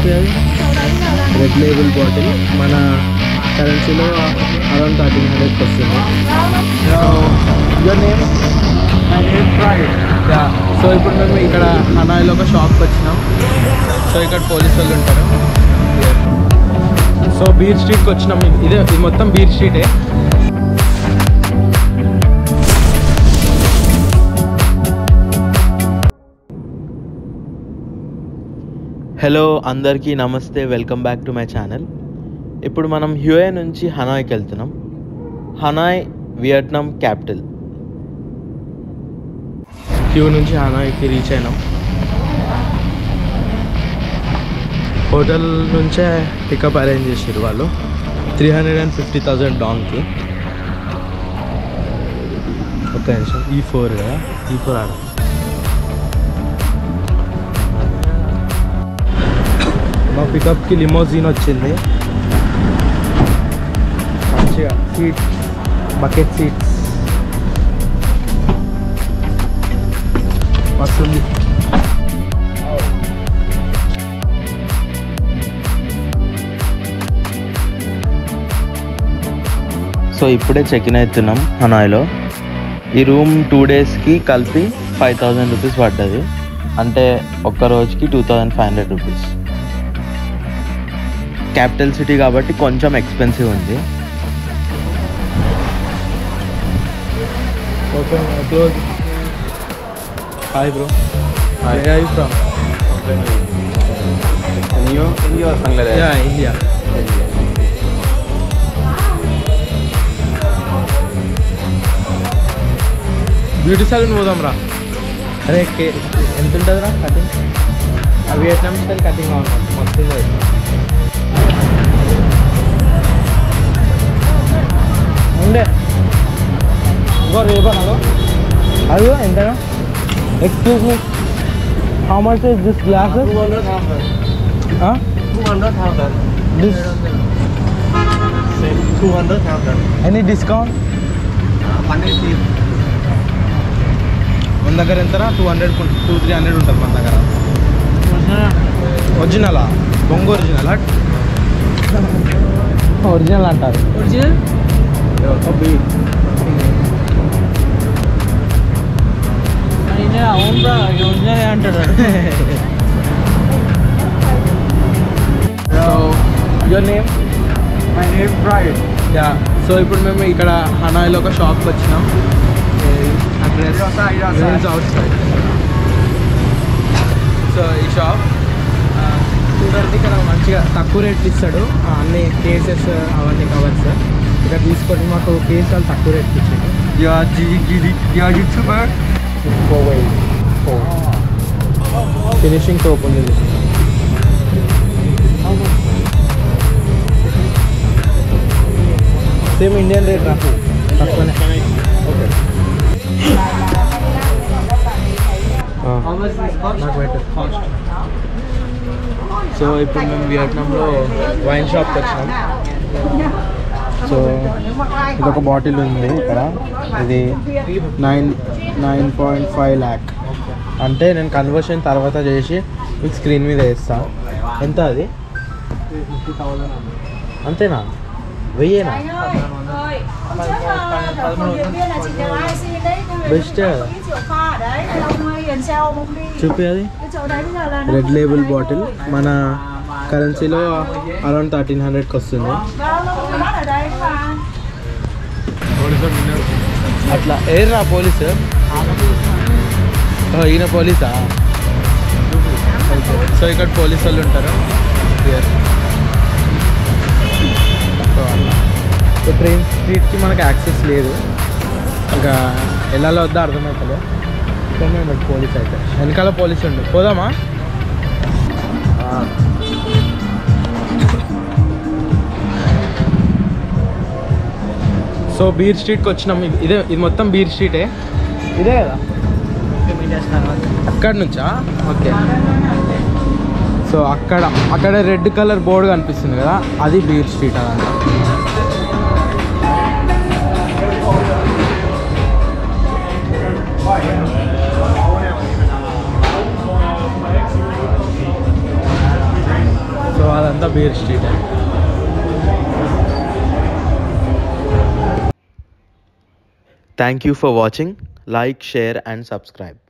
చూపించాలి red label bottle మన కరెన్సీలో అరౌండ్ థర్టీన్ హండ్రెడ్కి వస్తుంది యువర్ నేమ్ యా సో ఇప్పుడు మేము ఇక్కడ హనాయిలో ఒక షాప్కి వచ్చినాం సో ఇక్కడ పోలీసు వాళ్ళు ఉంటారు సో బీర్ స్ట్రీట్కి వచ్చినాం ఇదే ఇది మొత్తం బీర్ స్ట్రీటే హలో అందరికీ నమస్తే welcome back to my channel ఇప్పుడు మనం హ్యూఏ నుంచి హనాయ్కి వెళ్తున్నాం హనాయ్ వియట్నాం క్యాపిటల్ హ్యూ నుంచి హనాయ్కి రీచ్ అయినాం హోటల్ నుంచే పికప్ అరేంజ్ చేసారు వాళ్ళు three hundred and fifty thousand డాంగ్కి ఒక్క నిమిషం ఈ ఫోర్ కదా ఈ ఫోర్ ఆడ మా పికప్కి లిమోజిన్ వచ్చింది మంచిగా సీట్ బకెట్ సీట్స్ వస్తుంది సో ఇప్పుడే చెక్ ఇన్ అవుతున్నాం హనాయ్లో ఈ రూమ్ టూ డేస్కి కలిపి ఫైవ్ థౌజండ్ రూపీస్ పడ్డది అంటే ఒక్క రోజుకి two thousand five hundred rupees capital city కాబట్టి కొంచెం ఎక్స్పెన్సివ్ ఉంది okay close hi bro hi hi from Indio, Indio or Bangladesh? Yeah India beauty salon పోదాం రా అరే కే- ఎంత ఉంటుంది రా కటింగ్ ఆ వియట్నాం స్టైల్ కటింగ్ కావాలి మస్తు ఉండే ఇంకో రేపా నాలో అదిగో ఎంతనా excuse me how much is this glasses 200,000. This 200,000. Any discount 180. మన దగ్గర ఎంతనా two hundred two three hundred ఉంటుంది మన దగ్గర ఒరిజినలా బొంగు ఒరిజినల్ ఒరిజినల్ అంటారు ఒరిజినల్ ఆయన అవును బ్రా ఒరిజినల్ అంటాడు so your name My name Pride. Yeah so ఇప్పుడు మేము ఇక్కడ హనాయిలో ఒక షాప్కి వచ్చినాం అడ్రస్ అవుట్ సైడ్ సో ఈ షాప్ చూడండి ఇక్కడ మంచిగా తక్కువ రేట్లు ఇస్తాడు ఆ, అన్ని కేసెస్ అవన్నీ కవర్స్ ఇక్కడ తీసుకొని మాకు కేసు వాళ్ళు తక్కువ రేట్కి ఇచ్చాడు You are G, G, you are YouTuber? Finishing soap ఉంది ఇది. సేమ్ ఇండియన్ రేట్ రా తక్కువనే okay How much this cost? నాకు బెటర్ సో ఇప్పుడు మేము వియట్నాంలో వైన్ షాప్కి వచ్చినాం సో ఇది ఒక బాటిల్ ఉంది ఇక్కడ ఇది nine nine point five lakh అంటే నేను కన్వర్షన్ తర్వాత చేసి మీకు స్క్రీన్ మీద వేస్తా ఎంత అది అంతేనా వెయ్యేనా Best Best à? చూపి అది రెడ్ రెడ్ లేబుల్ బాటిల్ మన కరెన్సీలో అరౌండ్ థర్టీన్ హండ్రెడ్కి వస్తుంది అట్లా ఏర్రా పోలీసు ఓ, ఈయన పోలీసా సో ఇక్కడ పోలీసు వాళ్ళు ఉంటారు Here. సో అట్లా సో ట్రైన్ స్ట్రీట్కి మనకు యాక్సెస్ లేదు ఇంకా వెళ్ళాలో వద్దా అర్థమవుతుంది ఇక్కడనే ఉన్నాడు పోలీస్ అయితే వెనకాల పోలీస్ ఉండు పోదామా సో బీర్ స్ట్రీట్కి వచ్చినాం ఇది- ఇదే ఇది మొత్తం బీర్ స్ట్రీటే ఇదే కదా అక్కడ నుంచా ఓకే సో అక్కడ అక్కడ రెడ్ కలర్ బోర్డు కనిపిస్తుంది కదా అది బీర్ స్ట్రీట్ అదంతా ఇదంతా beer street Thank you for watching. Like, share, and subscribe.